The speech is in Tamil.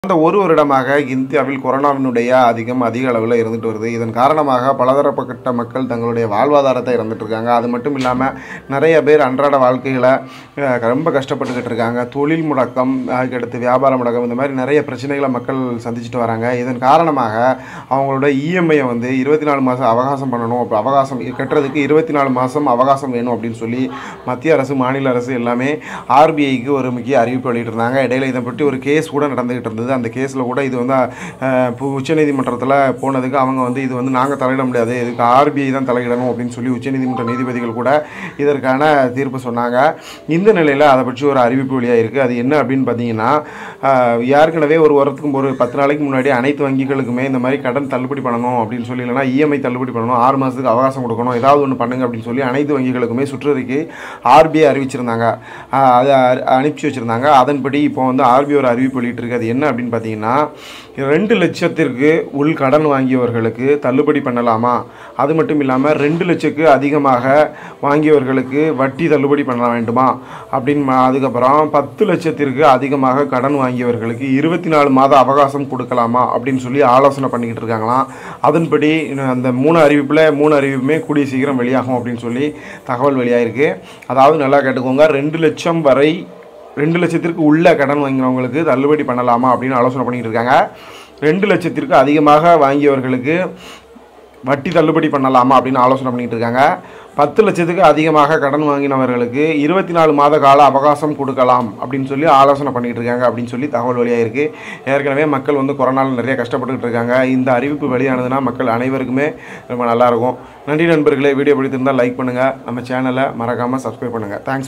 கடந்த ஒரு வருடமாக இந்தியாவில் கொரோனாவினுடைய அதிகம் அதிக அளவில் இருந்துட்டு வருது இதன் காரணமாக பலதரப்பட்ட மக்கள் தங்களுடைய வாழ்வாதாரத்தை இறந்துட்டு இருக்காங்க அது மட்டும் இல்லாமல் நிறைய பேர் அன்றாட வாழ்க்கைகளை அஹ், ரொம்ப கஷ்டப்பட்டுக்கிட்டு இருக்காங்க தொழில் முடக்கம் அதுக்கடுத்து வியாபார முடக்கம் இந்த மாதிரி நிறைய பிரச்சனைகளை மக்கள் சந்திச்சுட்டு வராங்க இதன் காரணமாக அவங்களோட இஎம்ஐயை வந்து இருபத்தி நாலு மாதம் அவகாசம் பண்ணணும் அப்போ அவகாசம் கட்டுறதுக்கு இருபத்தி நாலு மாதம் அவகாசம் வேணும் அப்படின்னு சொல்லி மத்திய அரசு மாநில அரசு எல்லாமே ஆர்பிஐக்கு ஒரு முக்கிய அறிவிப்பு வெளியிட்டிருந்தாங்க இடையில இதை பற்றி ஒரு கேஸ் கூட நடந்துகிட்டு இருந்தது அந்த கேஸில் கூட இது வந்து அஹ், இப்போ உச்சநீதிமன்றத்தில் போனதுக்கு அவங்க வந்து இது வந்து நாங்கள் தலையிட முடியாது இதுக்கு ஆர்பிஐ தான் தலையிடணும் அப்படின்னு சொல்லி உச்சநீதிமன்ற நீதிபதிகள் கூட இதற்கான தீர்ப்பு சொன்னாங்க இந்த நிலையில் அதை பற்றி ஒரு அறிவிப்பு வெளியாக இருக்குது அது என்ன அப்படின்னு பார்த்தீங்கன்னா அஹ், ஏற்கனவே ஒரு வாரத்துக்கு ஒரு பத்து நாளைக்கு முன்னாடி அனைத்து வங்கிகளுக்குமே இந்த மாதிரி கடன் தள்ளுபடி பண்ணணும் அப்படின்னு சொல்லி இல்லைனா இஎம்ஐ தள்ளுபடி பண்ணணும் ஆறு மாதத்துக்கு அவகாசம் கொடுக்கணும் ஏதாவது ஒன்று பண்ணுங்க அப்படின்னு சொல்லி அனைத்து வங்கிகளுக்குமே சுற்றறிக்கை ஆர்பிஐ அறிவிச்சிருந்தாங்க ஆஹ் அதை அ- அனுப்பிச்சு வச்சுருந்தாங்க அதன்படி இப்போ வந்து ஆர்பிஐ ஒரு அறிவிப்பு வெளியிட்டிருக்கு அது என்ன அப்படின்னு பார்த்தீங்கன்னா ரெண்டு லட்சத்திற்கு உள் கடன் வாங்கியவர்களுக்கு தள்ளுபடி பண்ணலாமா அது மட்டும் இல்லாமல் ரெண்டு லட்சத்துக்கு அதிகமாக வாங்கியவர்களுக்கு வட்டி தள்ளுபடி பண்ண வேண்டுமா அப்படின்னு ம- அதுக்கப்புறம் பத்து லட்சத்திற்கு அதிகமாக கடன் வாங்கியவர்களுக்கு இருபத்தி நாலு மாத அவகாசம் கொடுக்கலாமா அப்படின்னு சொல்லி ஆலோசனை பண்ணிக்கிட்டு இருக்காங்களாம் அதன்படி இன்னும் அந்த மூணு அறிவிப்பில் மூணு அறிவிப்புமே கூடிய சீக்கிரம் வெளியாகும் அப்படின்னு சொல்லி தகவல் வெளியாயிருக்கு அதாவது நல்லா கேட்டுக்கோங்க ரெண்டு லட்சம் வரை ரெண்டு லட்சத்திற்கு உள்ள கடன் வாங்கினவங்களுக்கு தள்ளுபடி பண்ணலாமா அப்படின்னு ஆலோசனை பண்ணிக்கிட்டு இருக்காங்க ரெண்டு லட்சத்திற்கு அதிகமாக வாங்கியவர்களுக்கு வட்டி தள்ளுபடி பண்ணலாமா அப்படின்னு ஆலோசனை பண்ணிட்டு இருக்காங்க பத்து லட்சத்துக்கு அதிகமாக கடன் வாங்கினவர்களுக்கு இருபத்தி நாலு மாத கால அவகாசம் கொடுக்கலாம் அப்படின்னு சொல்லி ஆலோசனை பண்ணிட்டு இருக்காங்க அப்படின்னு சொல்லி தகவல் வெளியாயிருக்கு ஏற்கனவே மக்கள் வந்து கொரோனாவில் நிறைய கஷ்டப்பட்டுக்கிட்டு இருக்காங்க இந்த அறிவிப்பு வெளியானதுன்னா மக்கள் அனைவருக்குமே ரொம்ப நல்லாயிருக்கும் நன்றி நண்பர்களே வீடியோ பிடித்திருந்தால் லைக் பண்ணுங்கள் நம்ம சேனலை மறக்காமல் சப்ஸ்கிரைப் பண்ணுங்கள் தேங்க்ஸ்